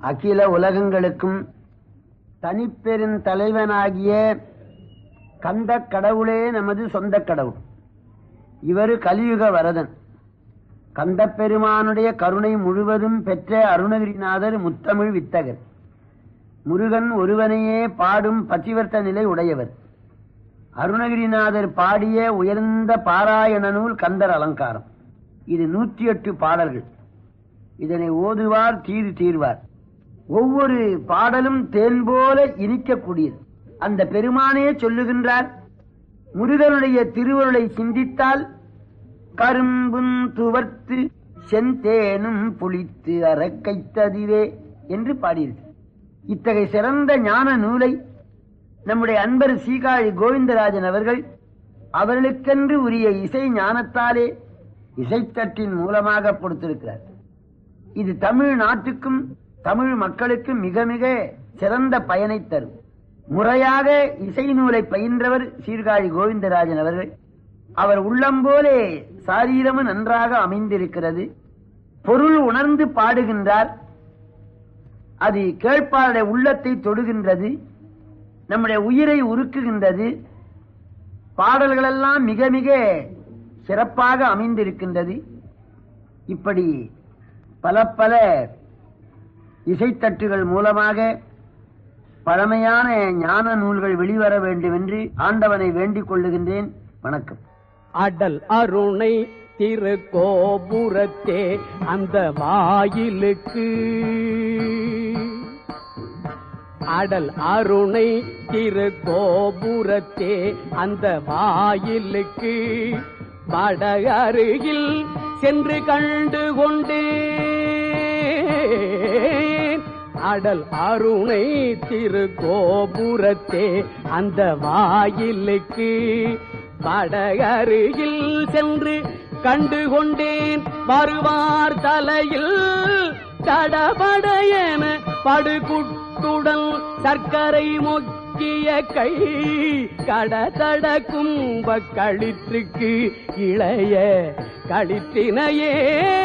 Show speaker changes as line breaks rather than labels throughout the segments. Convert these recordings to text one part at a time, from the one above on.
அகில உலகங்களுக்கும் தனிப்பெரும் தலைவனாகிய கந்த கடவுளே நமது சொந்த கடவுள் இவர் கலியுக வரதன் கந்த பெருமானுடைய கருணை முழுவதும் பெற்ற அருணகிரிநாதர் முத்தமிழ் வித்தகர் முருகன் ஒருவனையே பாடும் பத்திவர்த்த நிலை உடையவர் அருணகிரிநாதர் பாடிய உயர்ந்த பாராயண நூல் கந்தர் அலங்காரம் இது நூற்றி எட்டு பாடல்கள் இதனை ஓதுவார் தீது தீர்வார் ஒவ்வொரு பாடலும் தேன் போல இனிக்கக்கூடியது அந்த பெருமானே சொல்லுகின்றார் முருகனுடைய திருவருளை சிந்தித்தால் கரும்பும் துவர்த்து செந்தேனும் புளித்து அறக்கைத்ததுவே என்று பாடியிருக்கு இத்தகைய சிறந்த ஞான நூலை நம்முடைய அன்பர் சீகாழி கோவிந்தராஜன் அவர்கள் அவர்களுக்கென்று உரிய இசை ஞானத்தாலே இசைத்தட்டின் மூலமாக கொடுத்திருக்கிறார் இது தமிழ் நாட்டுக்கும் தமிழ் மக்களுக்கும் மிக மிக சிறந்த பயனை தரும் முறையாக இசை நூலை பயின்றவர் சீர்காழி கோவிந்தராஜன் அவர்கள் அவர் உள்ளம் போலே சாரீரமும் நன்றாக அமைந்திருக்கிறது பொருள் உணர்ந்து பாடுகின்றார் அது கேட்பாருடைய உள்ளத்தை தொடுகின்றது நம்முடைய உயிரை உருக்குகின்றது பாடல்களெல்லாம் மிக மிக சிறப்பாக அமைந்திருக்கின்றது இப்படி பல பல இசைத்தட்டுகள் மூலமாக பழமையான ஞான நூல்கள் வெளிவர வேண்டும் என்று ஆண்டவனை வேண்டிக் கொள்ளுகின்றேன் வணக்கம்
அடல் அருணை திரு கோபுரத்தே அந்த வாயிலுக்கு அடல் அருணை திரு கோபுரத்தே அந்த வாயிலுக்கு வட அருகில் சென்று கண்டு கொண்டேன் அடல் அருணை திரு கோபுரத்தே அந்த வாயிலுக்கு வடகருகில் சென்று கண்டு கொண்டேன் வருவார் தலையில் தடபடையன படுகுட்டுடன் சர்க்கரை மொக்கிய கை கடதட கும்ப களிற்றுக்கு இளைய களிற்றினையே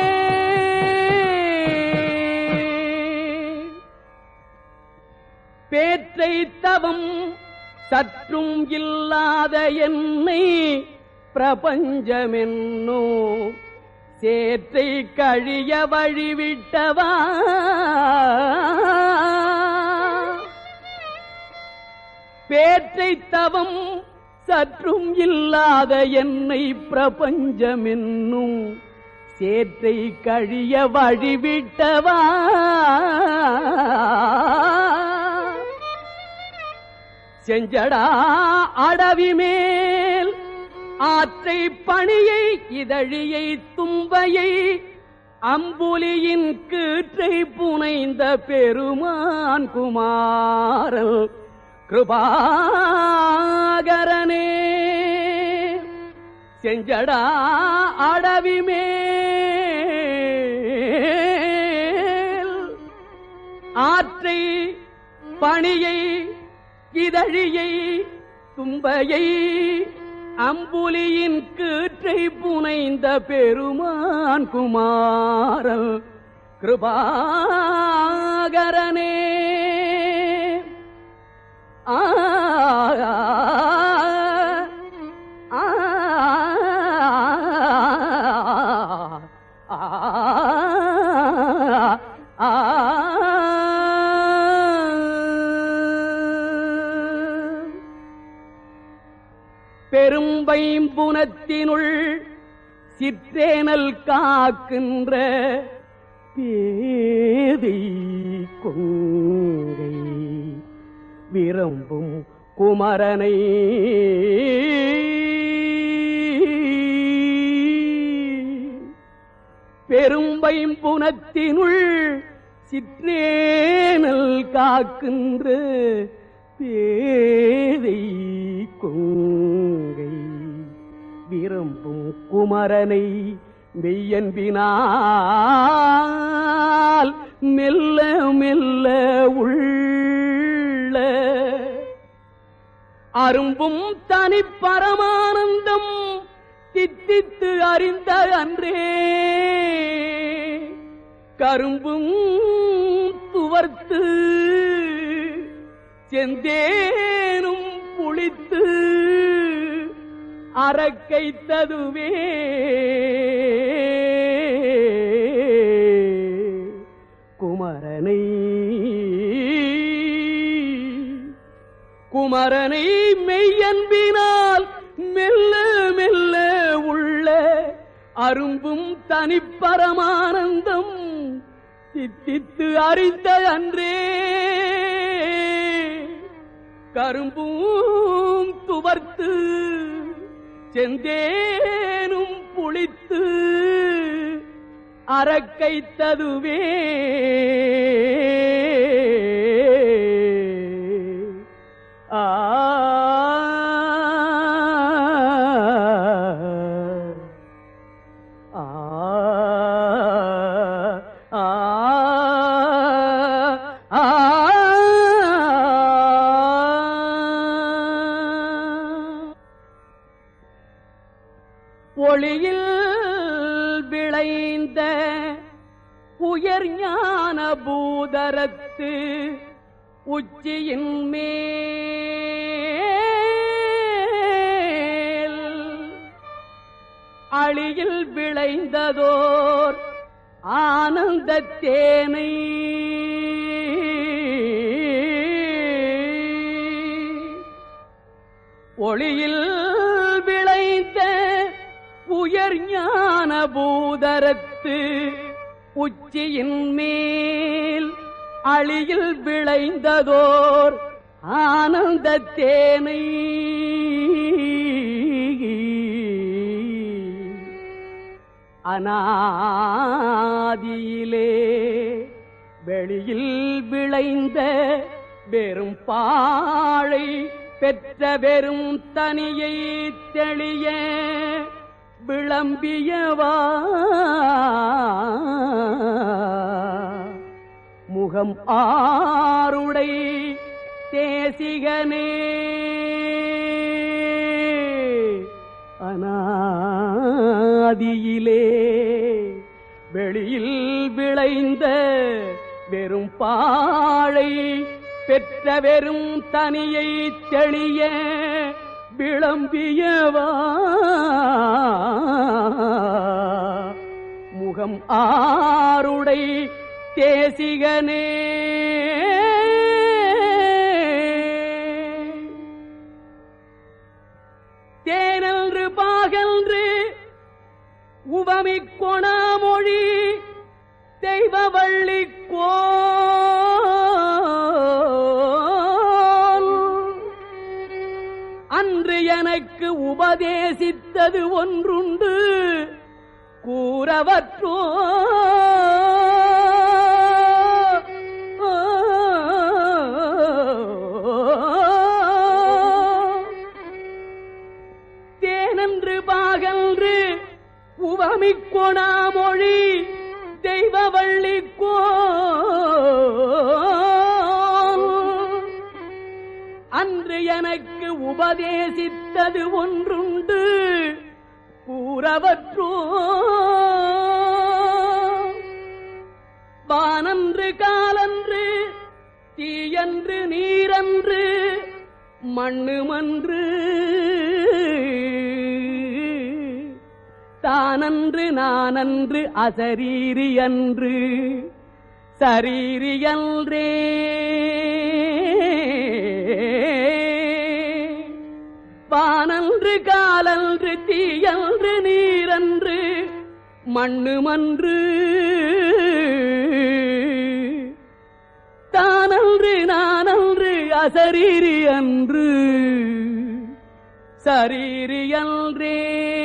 பேற்றை தவம் சற்றும் இல்லாத என்னை பிரபஞ்சமென்னோ சேற்றை கழிய வழிவிட்டவா பேற்றை தவம் சற்றும் இல்லாத என்னை பிரபஞ்சமென்னும் சேற்றை கழிய வழிவிட்டவா செஞ்சடா அடவி மேல் ஆற்றை பணியை இதழியை தும்பையை அம்புலியின் கீற்றை புனைந்த பெருமான் குமாரல் கிருபாகரனே செஞ்சடா அடவி மேல் ஆற்றை பணியை இதழியை தும்பையை அம்புலியின் கீற்றை புனைந்த பெருமான் குமாரல் கிருபாகரனே ஆ ஆ ஆ பெரும்பைம்புனத்தினுள் சிற்றேனல் காக்கின்ற பேதை கொங்கை விரும்பும் குமரனை பெரும்பைம்புனத்தினுள் சிற்றேனல் காக்கின்ற பேதை கொங்கை விரும்பும் குமரனை மெய்யன்பினால் மெல்ல மெல்ல உள்ள அரும்பும் தனி பரமானந்தம் தித்தித்து அறிந்த அன்றே கரும்பும் துவ துவர்த்து செந்தேனும் புளித்து அறக்கைத்ததுவே குமரனை குமரனை மெய்யன்பினால் மெல்ல மெல்ல உள்ள அரும்பும் தனிப்பரமானந்தம் தித்தித்து அறிந்த அன்றே கரும்பும் துவர்த்து செந்தேனும் புளித்து அறக்கைத்ததுவே ஆ ஆ ஆ ஆ ஒளியில் விளைந்த உயர் ஞான பூதரத்து உச்சியின் மேல் அழியில் விளைந்ததோர் ஆனந்த தேனை ஒளியில் விளைந்த உயர் ஞான பூதரத்து உச்சியின் மேல் அழியில் விளைந்ததோர் ஆனந்த தேனை அனாதியிலே வெளியில் விளைந்த வெறும் பாழை பெற்ற வெறும் தனியை தெளிய விளம்பியவா முகம் ஆருடை தேசிகனே அனாதியிலே வெளியில் விளைந்த வெறும் பாழை பெற்ற வெறும் தனியை தெளிய விளம்பியவா முகம் ஆருடை தேசிகனே தேனன்று பாகன்று உவமி கொணாமொழி தெய்வவள்ளி கோல் அன்று எனக்கு உபதேசித்தது ஒன்றுண்டு கூறவற்றோ தேனன்று பாகன்று உவமி கொணாமொழி தெய்வவள்ளி கோல் அன்று எனக்கு உபதேசித்தது ஒன்றுண்டு கூறவற்றோ வானன்று காலன்று தீயன்று நீரன்று மண்ணுமன்று தானன்று நானன்று அசரீரி அன்று சரீரியன்றே வானன்று காலன்று தீயன்று நீரன்று மண்ணுமன்று தானன்று நானன்று அசரீரி அன்று சரீரியன்றே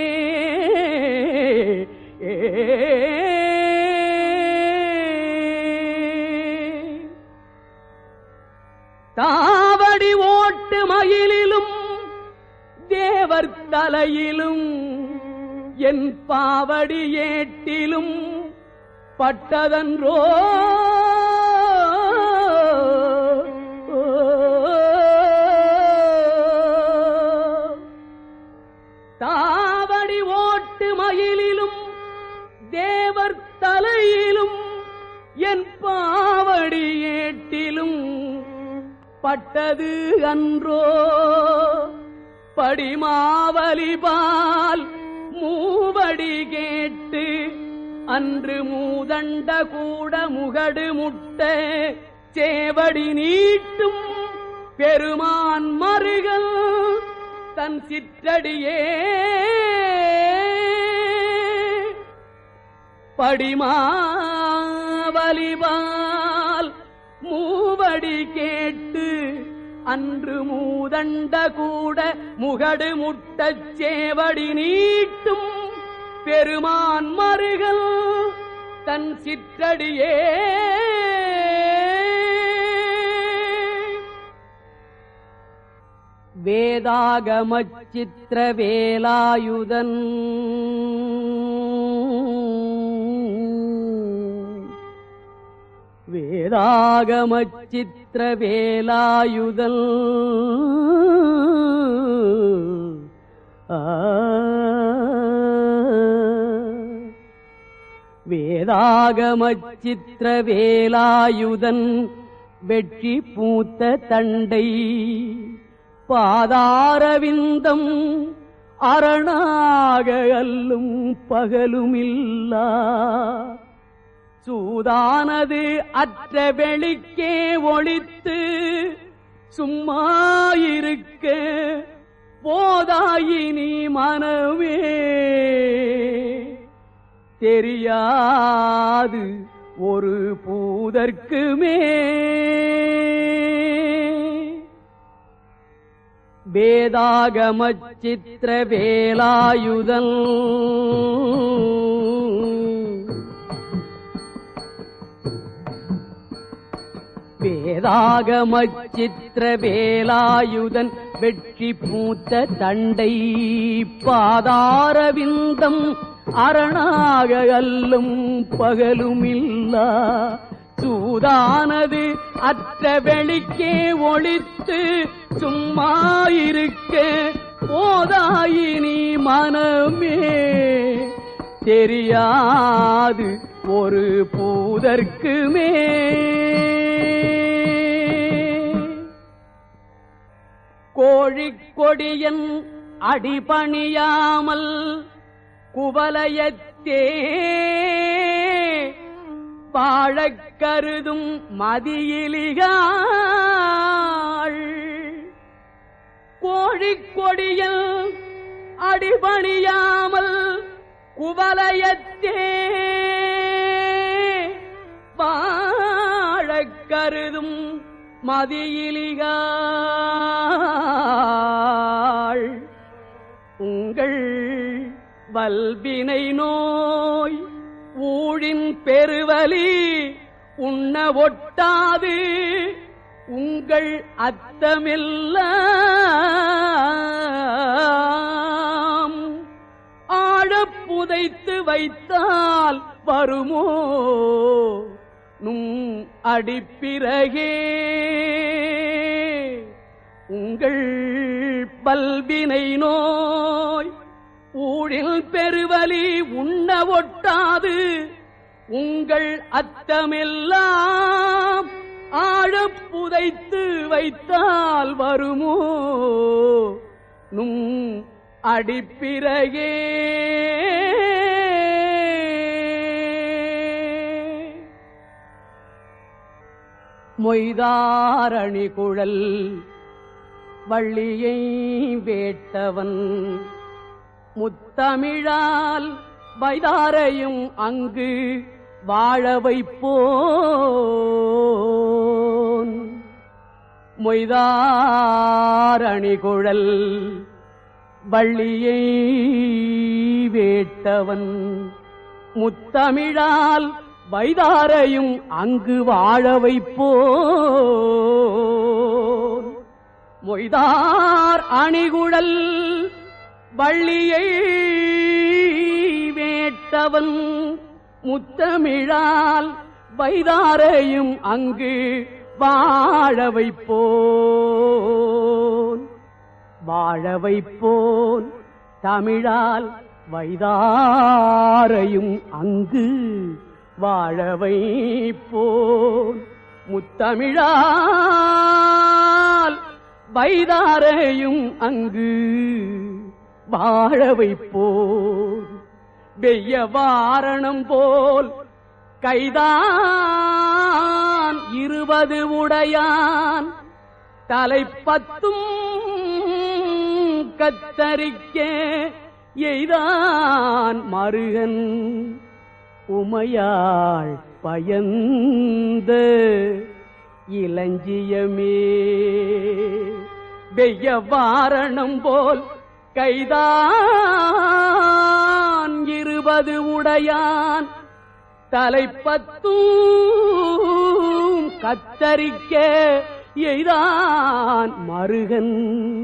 தாவடி ஓட்டு மயிலிலும் தேவர் தலையிலும் என் பாவடி ஏட்டிலும் பட்டதன்றோ தாவடி ஓட்டு மயிலிலும் தேவர் தலையிலும் என் பாவ பாவடி ஏட்டிலும் பட்டது அன்றோ படிமாவலிபால் மூவடி கேட்டு அன்று மூதண்ட கூட முகடு முட்ட சேவடி நீட்டும் பெருமான் மருகல் தன் சிற்றடியே படிமாவலிபால் மூவடி கேட்டு அன்று மூதண்ட கூட முகடு முட்டச் சேவடி நீட்டும் பெருமான் மருகல் தன் சிற்றடியே வேதாகமச்சித்திர வேலாயுதன் வேதாகமச்சித்திர வேலாயுதல் ஆ வேதாகமச்சித்திர வேலாயுதன் வெற்றி பூத்த தண்டை பாதாரவிந்தம் அரணாக அல்லும் பகலுமில்லா சூதானது அற்ற வெளிக்கே ஒளித்து சும்மாயிருக்க போதாயினி மனமே தெரியாது ஒரு பூதற்குமே வேதாகமச்சித்திர வேலாயுதல் வேதாகமச்சித்திர வேலாயுதன் வெற்றி பூத்த தண்டை பாதாரவிந்தம் அரணாக அல்லும் பகலுமில்லா சூதானது அற்ற வெளிக்கே ஒளித்து சும்மாயிருக்க போதாயினி மனமே தெரியாது ஒரு பூதற்குமே கோழிக்கொடியன் அடிபணியாமல் குவலயத்தே வாழக் கருதும் மதியிலிகாள் கோழிக்கொடியல் அடிபணியாமல் குவலயத்தே வாழக் கருதும் மதியிலிகாள் உங்கள் வல்வினை நோய் ஊழின் பெருவலி உண்ண ஒட்டாது உங்கள் அத்தமெல்லாம் ஆழப் புதைத்து வைத்தால் வருமோ நும் அடிப்பிறகே உங்கள் பல்வினை நோய் ஊழில் பெருவலி உண்ண ஒட்டாது உங்கள் அத்தமெல்லாம் ஆழப் புதைத்து வைத்தால் வருமோ நும் அடிப்பிறகே மொய்தாரணி குழல் வள்ளியை வேட்டவன் முத்தமிழால் வைதாரையும் அங்கு வாழ வைப்போன் மொய்தாரணி குழல் வள்ளியை வேட்டவன் முத்தமிழால் வைதாரையும் அங்கு வாழ வைப்போன் மொய்தார் அணிகுழல் வள்ளியை வேட்டவன் முத்தமிழால் வைதாரையும் அங்கு வாழ வைப்போன் வாழ வைப்போன் தமிழால் வைதாரையும் அங்கு வாழ வைப்போன் முத்தமிழால் வைதாரையும் அங்கு வாழ வைப்போர் வெய்ய வாரணம் போல் கைதான் இருபது உடையான் தலைப்பத்தும் கத்தரிக்க எய்தான் மருகன் உமையாள் பயந்த இளஞ்சியமே வெய்ய வாரணம் போல் கைதான் இருபது உடையான் தலைப்பத்தும் கத்தரிக்க எய்தான் மருகன்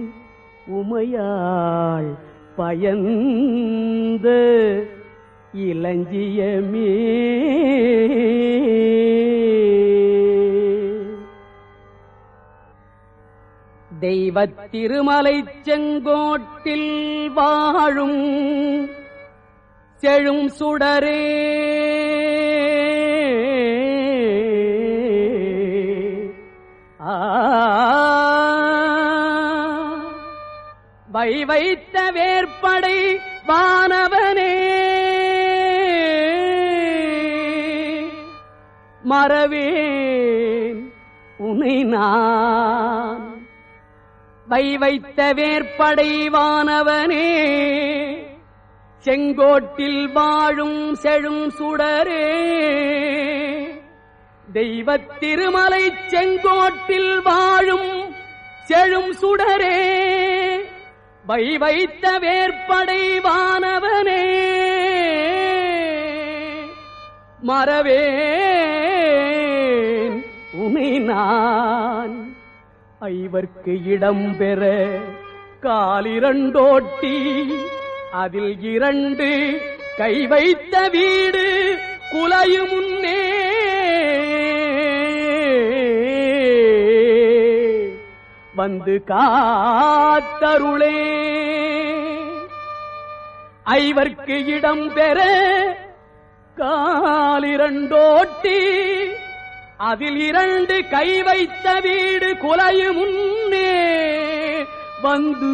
உமையாள் பயந்த இளஞ்சியமே தெய்வத் திருமலை செங்கோட்டில் வாழும் செழும் சுடரே ஆ வை வைத்த வேற்படை வானவனே மறவேன் உனை நான் வை வைத்த வேற்படை வானவனே செங்கோட்டில் வாழும் செழும் சுடரே தெய்வத் திருமலை செங்கோட்டில் வாழும் செழும் சுடரே வை வைத்த வேற்படை வானவனே மறவேன் உனை நான் ஐவர்க்கு இடம் பெற காலிரண்டோட்டி அதில் இரண்டு கை வைத்த வீடு குலையும் முன்னே வந்து காத்தருளே ஐவர்க்கு இடம் பெற காலிரண்டோட்டி அதில் இரண்டு கை வைத்த வீடு குலையும் முன்னே வந்து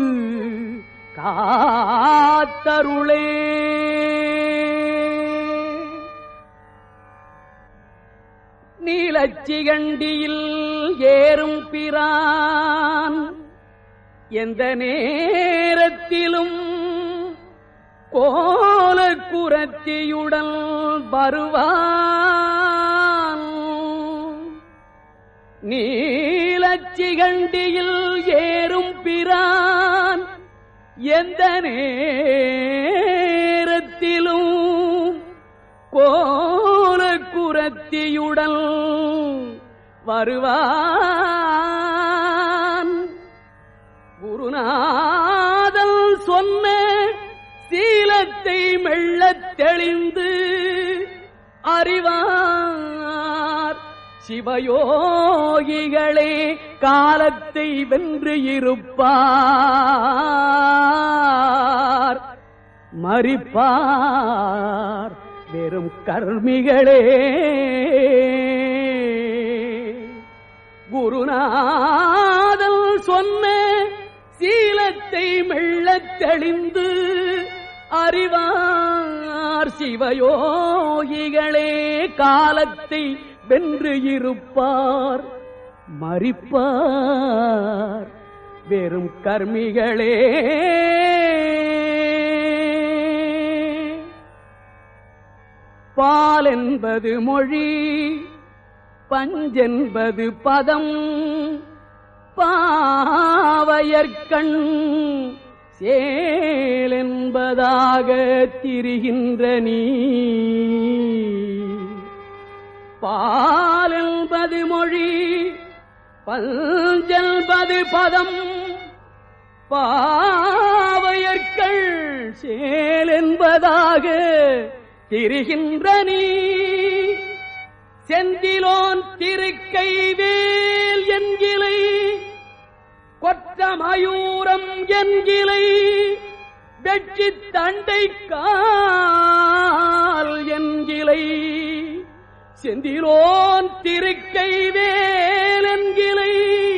காத்தருளே நீலச்சிகண்டியில் ஏறும் பிரான் எந்த நேரத்திலும் கோல குரத்தியுடன் வருவான் நீலச்சிகண்டியில் ஏறும் பிரான் எந்த நேரத்திலும் கோல குரத்தியுடன் வருவான் குருநாதல் சொன்ன சீலத்தை மெல்லத் தெளிந்து அறிவார் சிவயோகிகளே காலத்தை வென்று இருப்பார் மறிப்பார் வெறும் கர்மிகளே குருநாதல் சொன்ன சீலத்தை மெல்லத் தெளிந்து அறிவார் சிவயோகிகளே காலத்தை வென்று இருப்பார் மறிப்பார் வெறும் கர்மிகளே பால் என்பது மொழி பஞ்சென்பது பதம் பாவையர்கண் சேலென்பதாக திரிகின்ற நீ பால் என்பது மொழி பஞ்சென்பது பதம் பாவையர்கள் சேலென்பதாக திரிகின்ற நீ செந்திலோன் திருக்கை வேல் என்கிலை கொற்ற மயூரம் என்கிலை வெற்றி தண்டை கால் என்கிலை செந்திலோன் திருக்கை வேலென்கிளை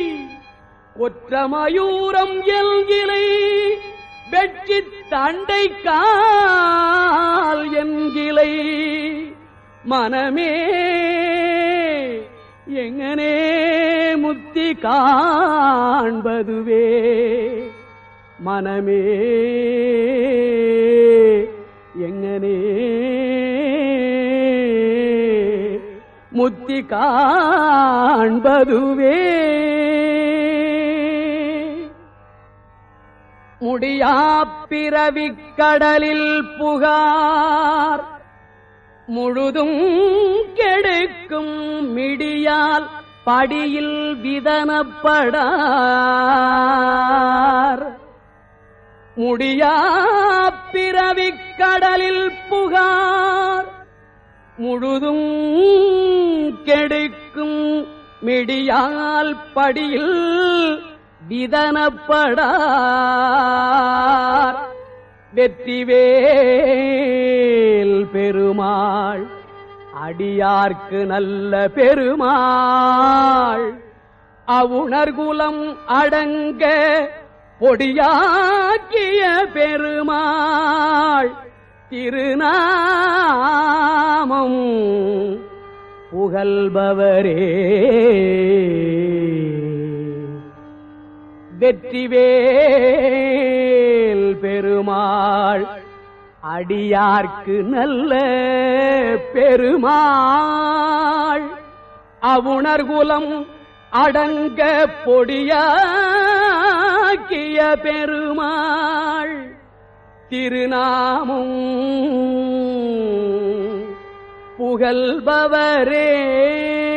ஒற்றமயூரம் எல்கிளை வெற்றி தண்டை கால் என்கிளை மனமே எங்கனே முத்தி காண்பதுவே மனமே எங்கனே முத்தி காண்பதுவே முடியா பிறவிக் கடலில் புகார் முழுதும் கெடுக்கும் மிடியால் படியில் விதனப்படார் முடியா பிறவிக் கடலில் புகார் முழுதும் கெடுக்கும் மிடியால் படியில் விதனப்படார் வெற்றிவேல் பெருமாள் அடியார்க்கு நல்ல பெருமாள் அவுணர்குலம் அடங்க பொடியாக்கிய பெருமாள் திருநாமம் புகழ்பவரே வெற்றிவேல் பெருமாள் அடியார்க்கு நல்ல பெருமாள் அவுணர்குலம் அடங்க பொடியாக்கிய பெருமாள் திருநாமும் புகழ்பவரே